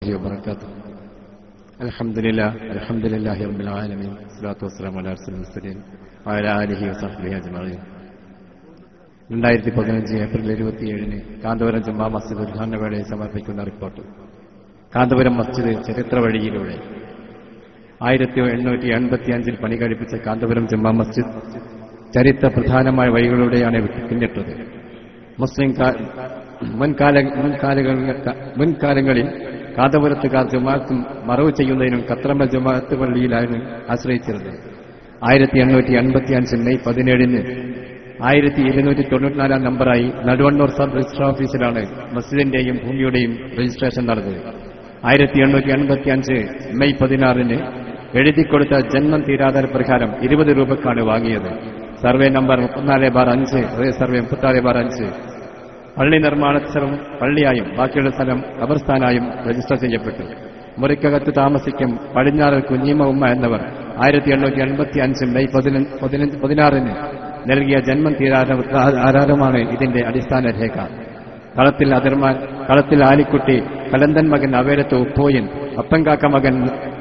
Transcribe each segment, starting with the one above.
وبركاته الحمد لله الحمد لله رب العالمين والصلاة والسلام على رسول المرسلين وعلى آله وصحبه أجمعين രണ്ടായിരത്തി പതിനഞ്ച് ഏപ്രിൽ ഇരുപത്തിയേഴിന് കാന്തപുരം ജുമാ മസ്ജിദ് ഉദ്ഘാടന വേളയിൽ സമർപ്പിക്കുന്ന റിപ്പോർട്ട് കാന്തപുരം മസ്ജിദ് ചരിത്ര വഴിയിലൂടെ ആയിരത്തി എണ്ണൂറ്റി എൺപത്തി അഞ്ചിൽ പണി കഴിപ്പിച്ച കാന്തപുരം ജുമാ മസ്ജിദ് ചരിത്ര പ്രധാനമായ വഴികളിലൂടെയാണ് പിന്നിട്ടത് മുസ്ലിം കാ- മുൻകാല മുൻകാലങ്ങളിൽ മുൻകാലങ്ങളിൽ കാന്തപുരത്തുകാർ ജുമാഅത്തും മറവ് ചെയ്യുന്നതിനും കത്രമ ജുമാഅത്ത് പള്ളിയിലാണ് ആശ്രയിച്ചിരുന്നത് ആയിരത്തി എണ്ണൂറ്റി അൻപത്തി അഞ്ച് മെയ് പതിനേഴിന് ആയിരത്തി ഇരുന്നൂറ്റി തൊണ്ണൂറ്റിനാലാം നമ്പറായി നടുവണ്ണൂർ സബ് രജിസ്റ്റർ ഓഫീസിലാണ് മസ്ജിദിന്റെയും ഭൂമിയുടെയും രജിസ്ട്രേഷൻ നടന്നത് ആയിരത്തി എണ്ണൂറ്റി അൻപത്തി അഞ്ച് മെയ് പതിനാറിന് എഴുതിക്കൊടുത്ത ജന്മം തീരാധാര പ്രകാരം ഇരുപത് രൂപക്കാണ് വാങ്ങിയത് സർവേ നമ്പർ മുപ്പത്തിനാല് ബാർ അഞ്ച് അതേ സർവേ മുപ്പത്തിനാല് ബാർ അഞ്ച് പള്ളി നിർമ്മാണ സ്ഥലം പള്ളിയായും ബാക്കിയുള്ള സ്ഥലം ഖബർസ്ഥാനായും രജിസ്റ്റർ ചെയ്യപ്പെട്ടു മുറിക്കകത്ത് താമസിക്കും പടിഞ്ഞാറ് കുഞ്ഞീമ ഉമ്മ എന്നവർ ആയിരത്തി എണ്ണൂറ്റി എൺപത്തി അഞ്ച് മെയ് പതിനഞ്ച് പതിനഞ്ച് പതിനാറിന് നൽകിയ ജന്മം തീരാധ ആധാരമാണ് ഇതിന്റെ അടിസ്ഥാന രേഖ കളത്തിൽ അതിർമാൻ കളത്തിൽ ആലിക്കുട്ടി കലന്തൻ മകൻ അവേരത്ത് ഉപ്പോയൻ അപ്പൻകാക്ക മകൻ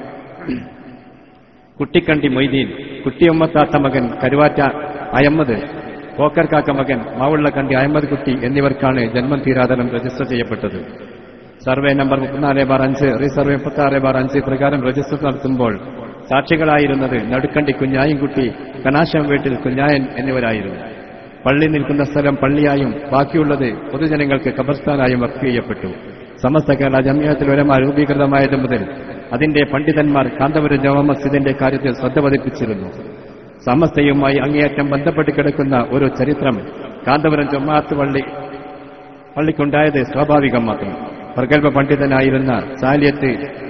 കുട്ടിക്കണ്ടി മൊയ്തീൻ കുട്ടിയമ്മത്താത്ത മകൻ കരുവാറ്റ അയമ്മദ് കോക്കർക്കാക്ക മകൻ മാവുള്ളക്കണ്ടി അഹമ്മദ് കുട്ടി എന്നിവർക്കാണ് ജന്മം തീരാതനം രജിസ്റ്റർ ചെയ്യപ്പെട്ടത് സർവേ നമ്പർ മുപ്പത്തിനാല് ബാർ അഞ്ച് റീസർവേ മുപ്പത്തി ബാർ അഞ്ച് പ്രകാരം രജിസ്റ്റർ നടത്തുമ്പോൾ സാക്ഷികളായിരുന്നത് നടുക്കണ്ടി കുഞ്ഞായൻകുട്ടി കനാശം വീട്ടിൽ കുഞ്ഞായൻ എന്നിവരായിരുന്നു പള്ളി നിൽക്കുന്ന സ്ഥലം പള്ളിയായും ബാക്കിയുള്ളത് പൊതുജനങ്ങൾക്ക് ഖബർസ്ഥാനായും വർക്ക് ചെയ്യപ്പെട്ടു സമസ്ത കേരള ജമിയത്തിൽ ഉലമ രൂപീകൃതമായത് മുതൽ അതിന്റെ പണ്ഡിതന്മാർ കാന്തപുരം ജമാ മസ്ജിദിന്റെ കാര്യത്തിൽ ശ്രദ്ധ പതിപ്പിച്ചിരുന്നു സമസ്തയുമായി അങ്ങേയറ്റം ബന്ധപ്പെട്ട് കിടക്കുന്ന ഒരു ചരിത്രം കാന്തപുരം ജമാഅത്ത് പള്ളി പള്ളിക്കുണ്ടായത് സ്വാഭാവികം മാത്രം പ്രഗത്ഭ പണ്ഡിതനായിരുന്ന സാലിയത്ത്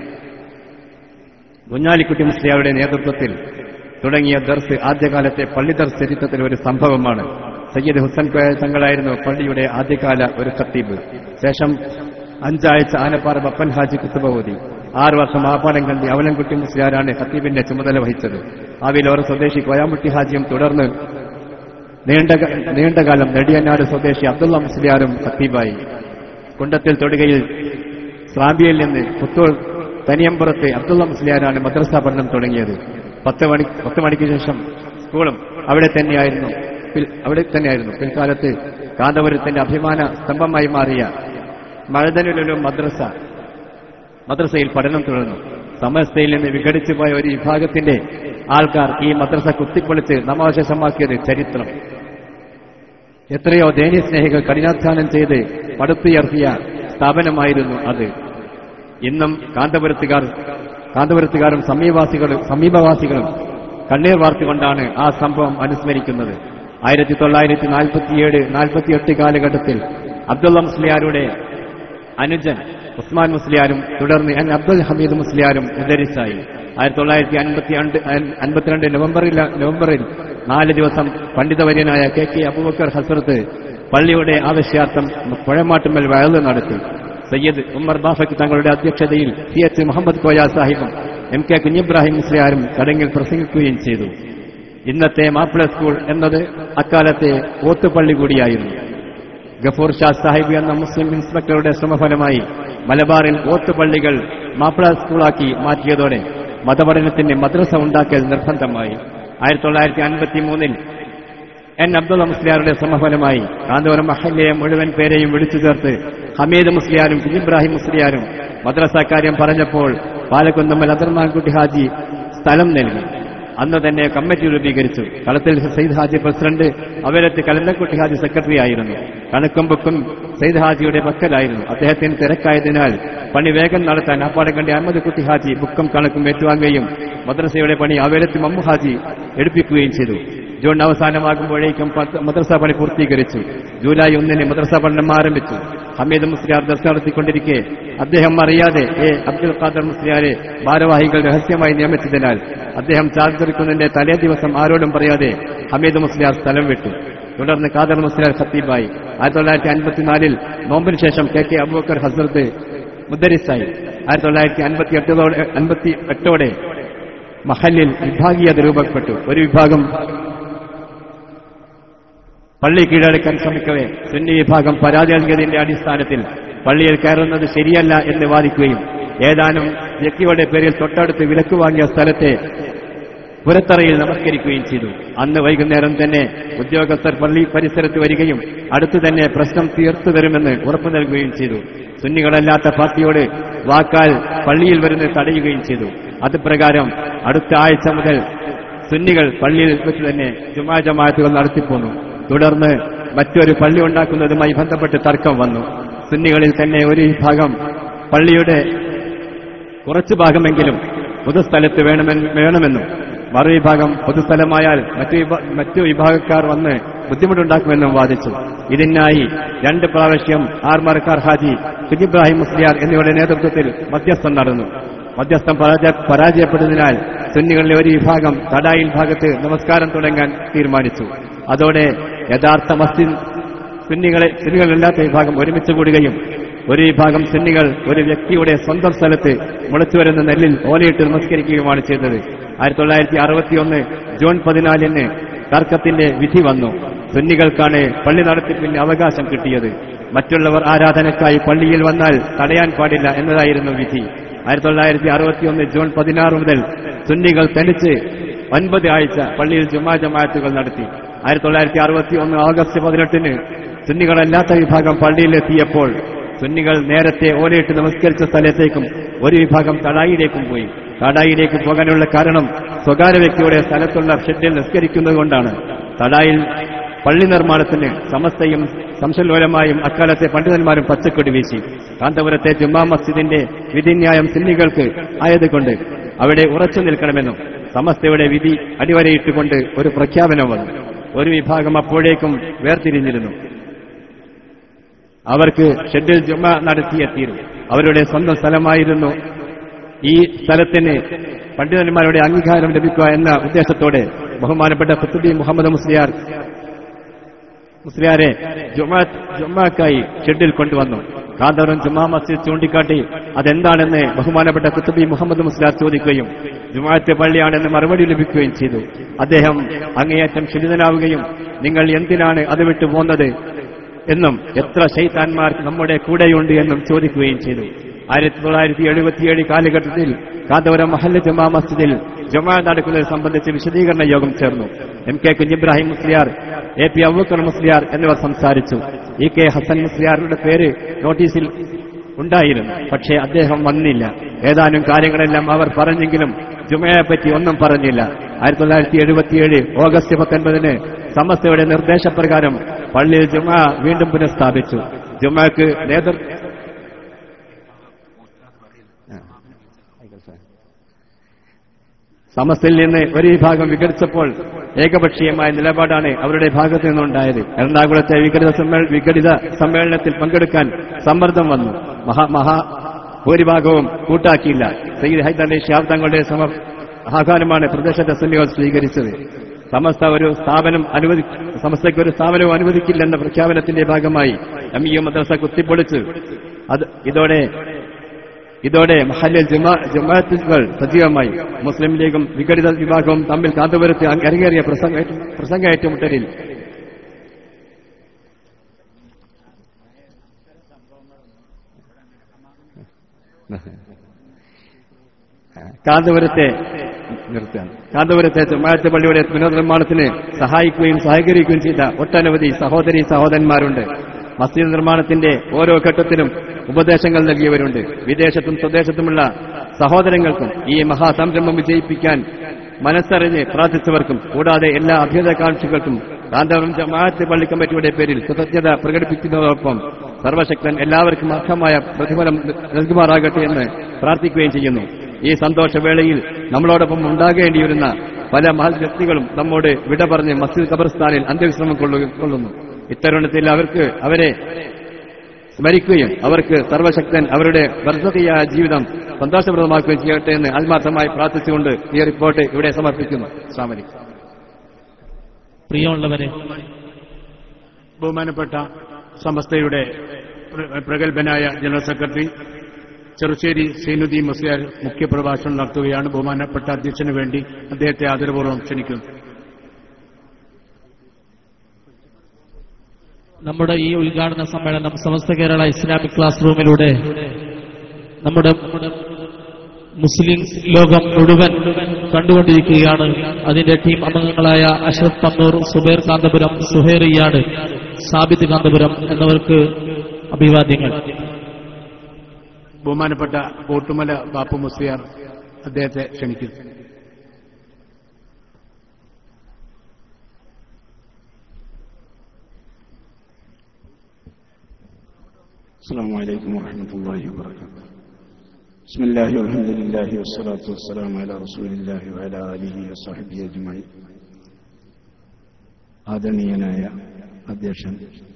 കുഞ്ഞാലിക്കുട്ടി മുസ്ലിയാരുടെ നേതൃത്വത്തിൽ തുടങ്ങിയ ദർസ് ആദ്യകാലത്തെ പള്ളി ദർസ് ചരിത്രത്തിൽ ഒരു സംഭവമാണ് സയ്യിദ് ഹുസൻ കോയ തങ്ങളായിരുന്നു പള്ളിയുടെ ആദ്യകാല ഒരു ഖത്തീബ് ശേഷം അഞ്ചാഴ്ച ആനപ്പാറ ബപ്പൻ ഹാജി കുത്തുബ ഓതി ആറ് വർഷം ആപ്പാടം കണ്ടി അവലൻകുട്ടി മുസ്ലിയാരാണ് ഖത്തീബിന്റെ ചുമതല വഹിച്ചത് ആവിലോറ സ്വദേശി കോയാമുട്ടി ഹാജിയും തുടർന്ന് നീണ്ട നീണ്ടകാലം നെടിയനാട് സ്വദേശി അബ്ദുള്ള മുസ്ലിയാരും ഖത്തീബായി കുണ്ടത്തിൽ തൊടുകയിൽ സ്രാബിയയിൽ നിന്ന് പുത്തൂർ തനിയമ്പുറത്തെ അബ്ദുള്ള മുസ്ലിയാരാണ് മദ്രസ പഠനം തുടങ്ങിയത് പത്ത് മണി പത്ത് മണിക്ക് ശേഷം സ്കൂളും അവിടെ തന്നെയായിരുന്നു പിൽ- അവിടെ തന്നെയായിരുന്നു പിൽക്കാലത്ത് കാന്തപുരത്തിന്റെ അഭിമാന സ്തംഭമായി മാറിയ മഴതനിലും മദ്രസ മദ്രസയിൽ പഠനം തുടർന്നു സമസ്തയിൽ നിന്ന് വിഘടിച്ചു പോയ ഒരു വിഭാഗത്തിന്റെ ആൾക്കാർ ഈ മദ്രസ കുത്തിപ്പൊളിച്ച് നമാവശേഷമാക്കിയത് ചരിത്രം എത്രയോ ദൈന്യ സ്നേഹികൾ കഠിനാധ്വാനം ചെയ്ത് പടുത്തുയർത്തിയ സ്ഥാപനമായിരുന്നു അത് ഇന്നും കാന്തപുരത്തുകാർ കാന്തപുരത്തുകാരും സമീപവാസികളും സമീപവാസികളും കണ്ണീർ വാർത്തുകൊണ്ടാണ് ആ സംഭവം അനുസ്മരിക്കുന്നത് ആയിരത്തി തൊള്ളായിരത്തി നാൽപ്പത്തിയേഴ് നാൽപ്പത്തിയെട്ട് കാലഘട്ടത്തിൽ അബ്ദുള്ള മുസ്ലിയാരുടെ അനുജൻ ഉസ്മാൻ മുസ്ലിയാരും തുടർന്ന് എൻ അബ്ദുൽ ഹമീദ് മുസ്ലിയാരും മുദരിസായി ആയിരത്തി തൊള്ളായിരത്തി അൻപത്തി അൻപത്തിരണ്ട് നവംബറിൽ നവംബറിൽ നാല് ദിവസം പണ്ഡിതവര്യനായ കെ കെ അബൂബക്കർ ഹസ്രത്ത് പള്ളിയുടെ ആവശ്യാർത്ഥം പുഴമാട്ടുമൽ വയല് നടത്തി സയ്യദ് ഉമ്മർ ബാഫയ്ക്ക് തങ്ങളുടെ അധ്യക്ഷതയിൽ സി എച്ച് മുഹമ്മദ് കോയ സാഹിബും എം കെ കുഞ്ഞിബ്രാഹിം മുസ്ലിയാരും ചടങ്ങിൽ പ്രസംഗിക്കുകയും ചെയ്തു ഇന്നത്തെ മാപ്പിള സ്കൂൾ എന്നത് അക്കാലത്തെ ഓത്തുപള്ളി കൂടിയായിരുന്നു ഗഫൂർ ഷാ സാഹിബ് എന്ന മുസ്ലിം ഇൻസ്പെക്ടറുടെ ശ്രമഫലമായി മലബാറിൽ ഓത്തുപള്ളികൾ മാപ്പിള സ്കൂളാക്കി മാറ്റിയതോടെ മതപഠനത്തിന് മദ്രസ ഉണ്ടാക്കൽ നിർബന്ധമായി ആയിരത്തി തൊള്ളായിരത്തി അൻപത്തി മൂന്നിൽ എൻ അബ്ദുള്ള മുസ്ലിയാരുടെ ശ്രമഫലമായി കാന്തപുരം മഹല്ലയെ മുഴുവൻ പേരെയും വിളിച്ചു ചേർത്ത് ഹമീദ് മുസ്ലിയാരും കുഞ്ഞിബ്രാഹിം മുസ്ലിയാരും മദ്രസ കാര്യം പറഞ്ഞപ്പോൾ പാലക്കുന്നമ്മൽ അദർമാൻകുട്ടി ഹാജി സ്ഥലം നൽകി അന്ന് തന്നെ കമ്മിറ്റി രൂപീകരിച്ചു കളത്തിൽ സയ്യിദ് ഹാജി പ്രസിഡന്റ് അവരത്ത് കലന്തക്കുട്ടി ഹാജി സെക്രട്ടറി ആയിരുന്നു കണക്കും ബുക്കും സയ്യിദ് ഹാജിയുടെ പക്കലായിരുന്നു അദ്ദേഹത്തിന് തിരക്കായതിനാൽ പണി വേഗം നടത്താൻ ആപ്പാടക്കണ്ടി അഹമ്മദ് കുട്ടി ഹാജി ബുക്കും കണക്കും ഏറ്റുവാങ്ങുകയും മദ്രസയുടെ പണി അവരത്ത് മമ്മു ഹാജി എടുപ്പിക്കുകയും ചെയ്തു ജൂൺ അവസാനമാകുമ്പോഴേക്കും പത്ത് മദ്രസ പണി പൂർത്തീകരിച്ചു ജൂലൈ ഒന്നിന് മദ്രസ പഠനം ആരംഭിച്ചു ഹമീദ് മുസ്ലിയാർ ദർശ നടത്തിക്കൊണ്ടിരിക്കെ അദ്ദേഹം അറിയാതെ എ അബ്ദുൽ ഖാദർ മുസ്ലിയാരെ ഭാരവാഹികൾ രഹസ്യമായി നിയമിച്ചതിനാൽ അദ്ദേഹം ചാർജ് എടുക്കുന്നതിന്റെ തലേ ദിവസം ആരോടും പറയാതെ ഹമീദ് മുസ്ലിയാർ സ്ഥലം വിട്ടു തുടർന്ന് ഖാദർ മുസ്ലിയാർ ഖത്തീബായി ആയിരത്തി തൊള്ളായിരത്തി അൻപത്തിനാലിൽ നോമ്പിന് ശേഷം കെ കെ അബൂബക്കർ ഹസ്രത്ത് മുദ്ദരിസായി ആയിരത്തി തൊള്ളായിരത്തി അൻപത്തി എട്ടോടെ അൻപത്തി എട്ടോടെ മഹല്ലിൽ വിഭാഗീയത രൂപപ്പെട്ടു ഒരു വിഭാഗം പള്ളി കീഴടക്കാൻ ശ്രമിക്കവേ സുന്നി വിഭാഗം പരാതി നൽകിയതിന്റെ അടിസ്ഥാനത്തിൽ പള്ളിയിൽ കയറുന്നത് ശരിയല്ല എന്ന് വാദിക്കുകയും ഏതാനും വ്യക്തികളുടെ പേരിൽ തൊട്ടടുത്ത് വിലക്ക് വാങ്ങിയ സ്ഥലത്തെ പുരത്തറയിൽ നമസ്കരിക്കുകയും ചെയ്തു അന്ന് വൈകുന്നേരം തന്നെ ഉദ്യോഗസ്ഥർ പള്ളി പരിസരത്ത് വരികയും അടുത്തു തന്നെ പ്രശ്നം തീർത്തു തരുമെന്ന് ഉറപ്പു നൽകുകയും ചെയ്തു സുന്നികളല്ലാത്ത പാർട്ടിയോട് വാക്കാൽ പള്ളിയിൽ വരുന്നത് തടയുകയും ചെയ്തു അത് പ്രകാരം അടുത്ത ആഴ്ച മുതൽ സുന്നികൾ പള്ളിയിൽ വെച്ച് തന്നെ ജുമാ ജമാഅത്തുകൾ നടത്തിപ്പോന്നു തുടർന്ന് മറ്റൊരു പള്ളി ഉണ്ടാക്കുന്നതുമായി ബന്ധപ്പെട്ട് തർക്കം വന്നു സുന്നികളിൽ തന്നെ ഒരു വിഭാഗം പള്ളിയുടെ കുറച്ചു ഭാഗമെങ്കിലും പൊതുസ്ഥലത്ത് വേണമെന്ന് വേണമെന്നും മറുവിഭാഗം പൊതുസ്ഥലമായാൽ മറ്റു വിഭാ- മറ്റു വിഭാഗക്കാർ വന്ന് ബുദ്ധിമുട്ടുണ്ടാക്കുമെന്നും വാദിച്ചു ഇതിനായി രണ്ട് പ്രാവശ്യം ആർമറക്കാർ ഹാജി കുഞ്ഞിബ്രാഹിം മുസ്ലിയാർ എന്നിവരുടെ നേതൃത്വത്തിൽ മധ്യസ്ഥം നടന്നു മധ്യസ്ഥം പരാജയ- പരാജയപ്പെട്ടതിനാൽ സുന്നികളിലെ ഒരു വിഭാഗം തടായിൽ ഭാഗത്ത് നമസ്കാരം തുടങ്ങാൻ തീരുമാനിച്ചു അതോടെ യഥാർത്ഥ മസ്ജിദ് സുന്നികളെ സുന്നികളല്ലാത്ത വിഭാഗം ഒരുമിച്ച് കൂടുകയും ഒരു വിഭാഗം സുന്നികൾ ഒരു വ്യക്തിയുടെ സ്വന്തം സ്ഥലത്ത് മുളച്ചു വരുന്ന നെല്ലിൽ ഓലയിട്ട് നമസ്കരിക്കുകയുമാണ് ചെയ്തത് ആയിരത്തി തൊള്ളായിരത്തി അറുപത്തിയൊന്ന് ജൂൺ പതിനാലിന് തർക്കത്തിന്റെ വിധി വന്നു സുന്നികൾക്കാണ് പള്ളി നടത്തിപ്പിന് അവകാശം കിട്ടിയത് മറ്റുള്ളവർ ആരാധനക്കായി പള്ളിയിൽ വന്നാൽ തടയാൻ പാടില്ല എന്നതായിരുന്നു വിധി ആയിരത്തി തൊള്ളായിരത്തി അറുപത്തിയൊന്ന് ജൂൺ പതിനാറ് മുതൽ സുന്നികൾ തനിച്ച് ഒൻപത് ആഴ്ച പള്ളിയിൽ ജുമാ ജമാഅത്തുകൾ നടത്തി ആയിരത്തി തൊള്ളായിരത്തി അറുപത്തി ഒന്ന് ഓഗസ്റ്റ് പതിനെട്ടിന് സുന്നികളല്ലാത്ത വിഭാഗം പള്ളിയിലെത്തിയപ്പോൾ സുന്നികൾ നേരത്തെ ഓലയിട്ട് നമസ്കരിച്ച സ്ഥലത്തേക്കും ഒരു വിഭാഗം തടായിലേക്കും പോയി തടായിലേക്ക് പോകാനുള്ള കാരണം സ്വകാര്യ വ്യക്തിയുടെ സ്ഥലത്തുള്ള ഷെഡിൽ നിസ്കരിക്കുന്നതുകൊണ്ടാണ് തടായിൽ പള്ളി നിർമ്മാണത്തിന് സമസ്തയും സംശലോലമായും അക്കാലത്തെ പണ്ഡിതന്മാരും പച്ചക്കൊടി വീശി കാന്തപുരത്തെ ജുമാ മസ്ജിദിന്റെ വിധിന്യായം സുന്നികൾക്ക് ആയതുകൊണ്ട് അവിടെ ഉറച്ചു നിൽക്കണമെന്നും സമസ്തയുടെ വിധി അടിവരയിട്ടുകൊണ്ട് ഒരു പ്രഖ്യാപനം വന്നു ഒരു വിഭാഗം അപ്പോഴേക്കും വേർതിരിഞ്ഞിരുന്നു അവർക്ക് ഷെഡിൽ ജുമ നടത്തിയെത്തിയിരുന്നു അവരുടെ സ്വന്തം സ്ഥലമായിരുന്നു ഈ സ്ഥലത്തിന് പണ്ഡിതന്മാരുടെ അംഗീകാരം ലഭിക്കുക എന്ന ഉദ്ദേശത്തോടെ ബഹുമാനപ്പെട്ട കുത്തുബി മുഹമ്മദ് മുസ്ലിയാർ മുസ്ലിയാരെ ജുമാ- ജുമാക്കായി ഷെഡിൽ കൊണ്ടുവന്നു കാന്തപുരം ജുമാ മസ്ജിദ് ചൂണ്ടിക്കാട്ടി അതെന്താണെന്ന് ബഹുമാനപ്പെട്ട കുത്തുബി മുഹമ്മദ് മുസ്ലിയാർ ചോദിക്കുകയും ജുമാഅത്ത് പള്ളിയാണെന്ന് മറുപടി ലഭിക്കുകയും ചെയ്തു അദ്ദേഹം അങ്ങേയറ്റം ക്ഷണിതനാവുകയും നിങ്ങൾ എന്തിനാണ് അത് വിട്ടു പോന്നത് എന്നും എത്ര ശൈത്താന്മാർ നമ്മുടെ കൂടെയുണ്ട് എന്നും ചോദിക്കുകയും ചെയ്തു ആയിരത്തി തൊള്ളായിരത്തി എഴുപത്തിയേഴ് കാലഘട്ടത്തിൽ കാന്തപുരം മഹല്ല ജമാ മസ്ജിദിൽ ജമാ നടക്കുന്നത് സംബന്ധിച്ച് വിശദീകരണ യോഗം ചേർന്നു M K Kunhibrahim Musliyar A P Abookkar Musliyar എന്നിവർ സംസാരിച്ചു ഇ കെ ഹസൻ മുസ്ലിയാറുടെ പേര് നോട്ടീസിൽ ഉണ്ടായിരുന്നു പക്ഷേ അദ്ദേഹം വന്നില്ല ഏതാനും കാര്യങ്ങളെല്ലാം അവർ പറഞ്ഞെങ്കിലും ജുമയെപ്പറ്റി ഒന്നും പറഞ്ഞില്ല ആയിരത്തി തൊള്ളായിരത്തി എഴുപത്തിയേഴ് ഓഗസ്റ്റ് പത്തൊൻപതിന് സമസ്തയുടെ നിർദ്ദേശപ്രകാരം പള്ളിയിൽ ജുമ വീണ്ടും പുനഃസ്ഥാപിച്ചു ജുമക്ക് നേതൃ സമസ്തയിൽ നിന്ന് ഒരു വിഭാഗം വിഘടിച്ചപ്പോൾ ഏകപക്ഷീയമായ നിലപാടാണ് അവരുടെ ഭാഗത്തു നിന്നുണ്ടായത് എറണാകുളത്തെ വിഘടിത സമ്മേള വിഘടിത സമ്മേളനത്തിൽ പങ്കെടുക്കാൻ സമ്മർദ്ദം വന്നു മഹാ മഹാ ഭൂരിഭാഗവും കൂട്ടാക്കിയില്ല സയ്യിദ് ഹൈദരലി ഷിഹാബ് തങ്ങളുടെ സമ ആഹ്വാനമാണ് പ്രദേശത്തെ സുന്നികൾ സ്വീകരിച്ചത് സമസ്ത ഒരു സ്ഥാപനം അനുവദി സമസ്തയ്ക്ക് ഒരു സ്ഥാപനവും അനുവദിക്കില്ലെന്ന പ്രഖ്യാപനത്തിന്റെ ഭാഗമായി എം ഇ മദ്രസ കുത്തിപ്പൊളിച്ച് അത് ഇതോടെ ഇതോടെ മഹല്ലിൽ ജമാ- ജമാഅത്തുകൾ സജീവമായി മുസ്ലിം ലീഗും വിഘടിത വിഭാഗവും തമ്മിൽ കാന്തപുരത്ത് അരങ്ങേറിയ പ്രസംഗ പ്രസംഗ ഏറ്റുമുട്ടലിൽ കാന്തപുരത്തെ നിർത്തുകയാണ് കാന്തപുരത്തെ ജമാഅത്ത് പള്ളിയുടെ പുനർനിർമ്മാണത്തിന് സഹായിക്കുകയും സഹകരിക്കുകയും ചെയ്ത ഒട്ടനവധി സഹോദരി സഹോദരന്മാരുണ്ട് മസ്ജിദ് നിർമ്മാണത്തിന്റെ ഓരോ ഘട്ടത്തിലും ഉപദേശങ്ങൾ നൽകിയവരുണ്ട് വിദേശത്തും സ്വദേശത്തുമുള്ള സഹോദരങ്ങൾക്കും ഈ മഹാസംരംഭം വിജയിപ്പിക്കാൻ മനസ്സറിഞ്ഞ് പ്രാർത്ഥിച്ചവർക്കും കൂടാതെ എല്ലാ അഭ്യുതകാംക്ഷികൾക്കും കാന്തപുരം ജമാഅത്ത് പള്ളി കമ്മിറ്റിയുടെ പേരിൽ കൃതജ്ഞത പ്രകടിപ്പിക്കുന്നതോടൊപ്പം സർവശക്തൻ എല്ലാവർക്കും അർഹമായ പ്രതിഫലം നൽകുമാറാകട്ടെ എന്ന് പ്രാർത്ഥിക്കുകയും ചെയ്യുന്നു ഈ സന്തോഷവേളയിൽ നമ്മളോടൊപ്പം ഉണ്ടാകേണ്ടിയിരുന്ന പല മഹൽ വ്യക്തികളും നമ്മോട് വിട പറഞ്ഞ് മസ്ജിദ് ഖബർസ്ഥാനിൽ അന്ത്യവിശ്രമം കൊള്ളുക- കൊള്ളുന്നു ഇത്തരുണത്തിൽ അവർക്ക് അവരെ സ്മരിക്കുകയും അവർക്ക് സർവശക്തൻ അവരുടെ വർദ്ധതയായ ജീവിതം സന്തോഷപ്രദമാക്കുകയും ചെയ്യട്ടെ എന്ന് ആത്മാർത്ഥമായി പ്രാർത്ഥിച്ചുകൊണ്ട് ഈ റിപ്പോർട്ട് ഇവിടെ സമർപ്പിക്കുന്നു സ്വാമി പ്രിയമുള്ളവരെ ബഹുമാനപ്പെട്ട സമസ്തയുടെ പ്ര- പ്രഗത്ഭനായ ജനറൽ സെക്രട്ടറി ചെറുശ്ശേരി സൈനുദ്ദീൻ മുസ്ലിയാർ മുഖ്യപ്രഭാഷണം നടത്തുകയാണ് ബഹുമാനപ്പെട്ട അധ്യക്ഷന് വേണ്ടി അദ്ദേഹത്തെ ആദരപൂർവ്വം ക്ഷണിക്കുന്നു നമ്മുടെ ഈ ഉദ്ഘാടന സമ്മേളനം സമസ്ത കേരള ഇസ്ലാമിക് ക്ലാസ് റൂമിലൂടെ നമ്മുടെ മുസ്ലിം ലോകം മുഴുവൻ കണ്ടുകൊണ്ടിരിക്കുകയാണ് അതിന്റെ ടീം അംഗങ്ങളായ അഷ്റഫ് പന്നൂർ സുബൈർ കാന്തപുരം സുഹേറിയാട് സാബിത് കാന്തപുരം എന്നിവർക്ക് അഭിവാദ്യങ്ങൾ ബഹുമാനപ്പെട്ട കോട്ടുമല ബാപ്പു മുസ്ലിയാർ അദ്ദേഹത്തെ ക്ഷണിക്കുന്നു السلام عليكم ورحمة الله وبركاته بسم الله والحمد لله والصلاة والسلام على رسول الله وعلى آله وصحبه أجمعين ആദരണീയനായ അധ്യക്ഷൻ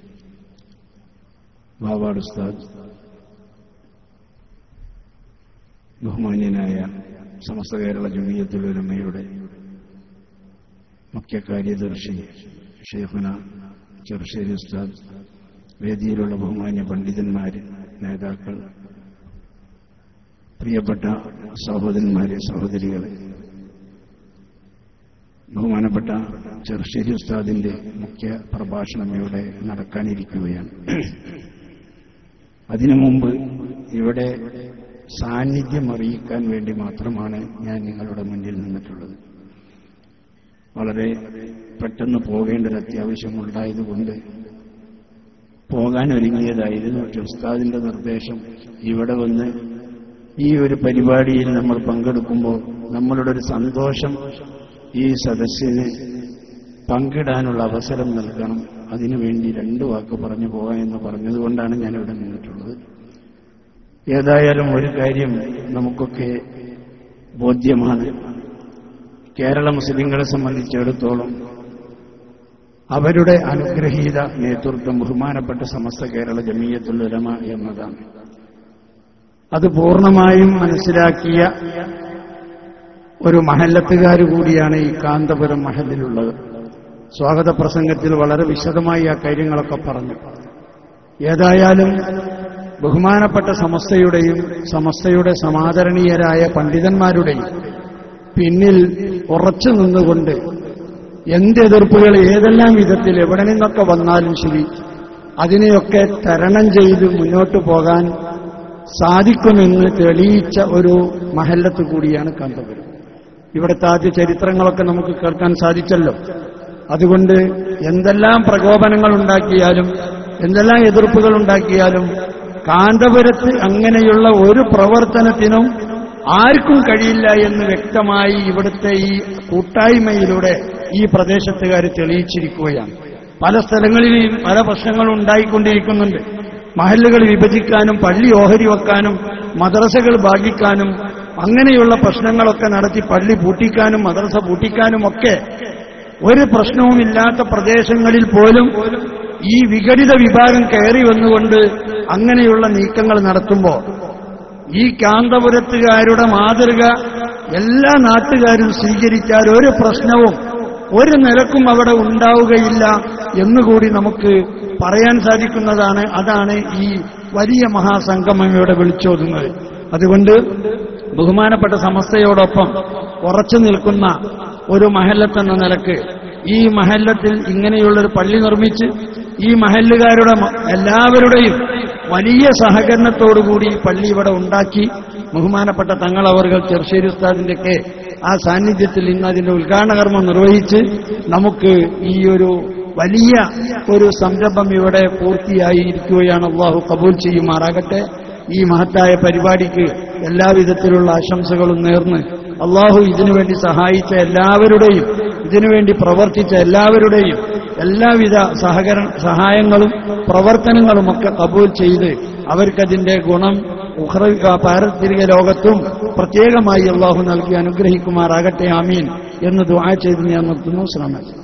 ബാബാട് ഉസ്താദ് ബഹുമാന്യനായ സമസ്ത കേരള ജമീയത്തുലമയുടെ മുഖ്യ കാര്യദർശി ഷെയ്ഖുന ചെറുശ്ശേരി ഉസ്താദ് വേദിയിലുള്ള ബഹുമാന്യ പണ്ഡിതന്മാര് നേതാക്കൾ പ്രിയപ്പെട്ട സഹോദരന്മാരെ സഹോദരികളെ ബഹുമാനപ്പെട്ട ചെറുശ്ശേരി ഉസ്താദിന്റെ മുഖ്യ പ്രഭാഷണം ഇവിടെ നടക്കാനിരിക്കുകയാണ് അതിനു മുമ്പ് ഇവിടെ സാന്നിധ്യം അറിയിക്കാൻ വേണ്ടി മാത്രമാണ് ഞാൻ നിങ്ങളുടെ മുന്നിൽ നിന്നിട്ടുള്ളത് വളരെ പെട്ടെന്ന് പോകേണ്ട ഒരു അത്യാവശ്യമുണ്ടായതുകൊണ്ട് പോകാൻ ഒരുങ്ങിയതായിരുന്നു പക്ഷെ ഉസ്താദിന്റെ നിർദ്ദേശം ഇവിടെ വന്ന് ഈ ഒരു പരിപാടിയിൽ നമ്മൾ പങ്കെടുക്കുമ്പോൾ നമ്മളുടെ ഒരു സന്തോഷം ഈ സദസ്സിന് പങ്കിടാനുള്ള അവസരം നൽകണം അതിനുവേണ്ടി രണ്ടു വാക്ക് പറഞ്ഞു പോകാം എന്ന് പറഞ്ഞതുകൊണ്ടാണ് ഞാൻ ഇവിടെ നിന്നിട്ടുള്ളത് ഏതായാലും ഒരു കാര്യം നമുക്കൊക്കെ ബോധ്യമാണ് കേരള മുസ്ലിങ്ങളെ സംബന്ധിച്ചിടത്തോളം അവരുടെ അനുഗ്രഹീത നേതൃത്വം ബഹുമാനപ്പെട്ട സമസ്ത കേരള ജമീയത്തുൽ ഉലമ എന്നതാണ് അത് പൂർണ്ണമായും മനസ്സിലാക്കിയ ഒരു മഹല്ലത്തുകാർ കൂടിയാണ് ഈ കാന്തപുരം മഹലിലുള്ളത് സ്വാഗത പ്രസംഗത്തിൽ വളരെ വിശദമായി ആ കാര്യങ്ങളൊക്കെ പറഞ്ഞു ഏതായാലും ബഹുമാനപ്പെട്ട സമസ്തയുടെയും സമസ്തയുടെ സമാദരണീയരായ പണ്ഡിതന്മാരുടെയും പിന്നിൽ ഉറച്ചു നിന്നുകൊണ്ട് എന്തെതിർപ്പുകൾ ഏതെല്ലാം വിധത്തിൽ എവിടെ നിന്നൊക്കെ വന്നാലും ശരി അതിനെയൊക്കെ തരണം ചെയ്ത് മുന്നോട്ട് പോകാൻ സാധിക്കുമെന്ന് തെളിയിച്ച ഒരു മഹല്ലത്ത് കൂടിയാണ് കാന്തപുരം ഇവിടുത്തെ ആദ്യ ചരിത്രങ്ങളൊക്കെ നമുക്ക് കേൾക്കാൻ സാധിച്ചല്ലോ അതുകൊണ്ട് എന്തെല്ലാം പ്രകോപനങ്ങൾ ഉണ്ടാക്കിയാലും എന്തെല്ലാം എതിർപ്പുകൾ ഉണ്ടാക്കിയാലും കാന്തപുരത്ത് അങ്ങനെയുള്ള ഒരു പ്രവർത്തനത്തിനും ആർക്കും കഴിയില്ല എന്ന് വ്യക്തമായി ഇവിടുത്തെ ഈ കൂട്ടായ്മയിലൂടെ ഈ പ്രദേശത്തുകാർ തെളിയിച്ചിരിക്കുകയാണ് പല സ്ഥലങ്ങളിലും പല പ്രശ്നങ്ങളും ഉണ്ടായിക്കൊണ്ടിരിക്കുന്നുണ്ട് മഹല്ലുകൾ വിഭജിക്കാനും പള്ളി ഓഹരി വെക്കാനും മദ്രസകൾ ഭാഗിക്കാനും അങ്ങനെയുള്ള പ്രശ്നങ്ങളൊക്കെ നടത്തി പള്ളി പൂട്ടിക്കാനും മദ്രസ പൂട്ടിക്കാനും ഒക്കെ ഒരു പ്രശ്നവുമില്ലാത്ത പ്രദേശങ്ങളിൽ പോലും ഈ വിഘടിത വിഭാഗം കയറി വന്നുകൊണ്ട് അങ്ങനെയുള്ള നീക്കങ്ങൾ നടത്തുമ്പോൾ ഈ കാന്തപുരത്തുകാരുടെ മാതൃക എല്ലാ നാട്ടുകാരും സ്വീകരിച്ചാൽ ഒരു പ്രശ്നവും ഒരു നിലക്കും അവിടെ ഉണ്ടാവുകയില്ല എന്നുകൂടി നമുക്ക് പറയാൻ സാധിക്കുന്നതാണ് അതാണ് ഈ വലിയ മഹാസംഗമം ഇവിടെ വിളിച്ചോതുന്നത് അതുകൊണ്ട് ബഹുമാനപ്പെട്ട സമസ്തയോടൊപ്പം ഉറച്ചു നിൽക്കുന്ന ഒരു മഹല്ലത്തെന്ന നിലക്ക് ഈ മഹല്ലത്തിൽ ഇങ്ങനെയുള്ളൊരു പള്ളി നിർമ്മിച്ച് ഈ മഹല്ലുകാരുടെ മ- എല്ലാവരുടെയും വലിയ സഹകരണത്തോടുകൂടി ഈ പള്ളി ഇവിടെ ഉണ്ടാക്കി ബഹുമാനപ്പെട്ട തങ്ങൾ അവർകൾ ചെറുശ്ശേരി ഉസ്താദിന്റെയൊക്കെ ആ സാന്നിധ്യത്തിൽ ഇന്ന് അതിന്റെ ഉദ്ഘാടന കർമ്മം നിർവഹിച്ച് നമുക്ക് ഈ ഒരു വലിയ ഒരു സംരംഭം ഇവിടെ പൂർത്തിയായി ഇരിക്കുകയാണ് അള്ളാഹു കബൂൽ ചെയ്യുമാറാകട്ടെ ഈ മഹത്തായ പരിപാടിക്ക് എല്ലാവിധത്തിലുള്ള ആശംസകളും നേർന്ന് അള്ളാഹു ഇതിനുവേണ്ടി സഹായിച്ച എല്ലാവരുടെയും ഇതിനുവേണ്ടി പ്രവർത്തിച്ച എല്ലാവരുടെയും എല്ലാവിധ സഹകരണ സഹായങ്ങളും പ്രവർത്തനങ്ങളുമൊക്കെ കബൂൽ ചെയ്ത് അവർക്കതിന്റെ ഗുണം ഉഹ്ര പാരമ്പര്യ ലോകത്തും പ്രത്യേകമായി അള്ളാഹു നൽകി അനുഗ്രഹിക്കുമാറാകട്ടെ ആമീൻ എന്ന് ദുആ ചെയ്ത് ഞാൻ നിർത്തുന്നു ശ്രമം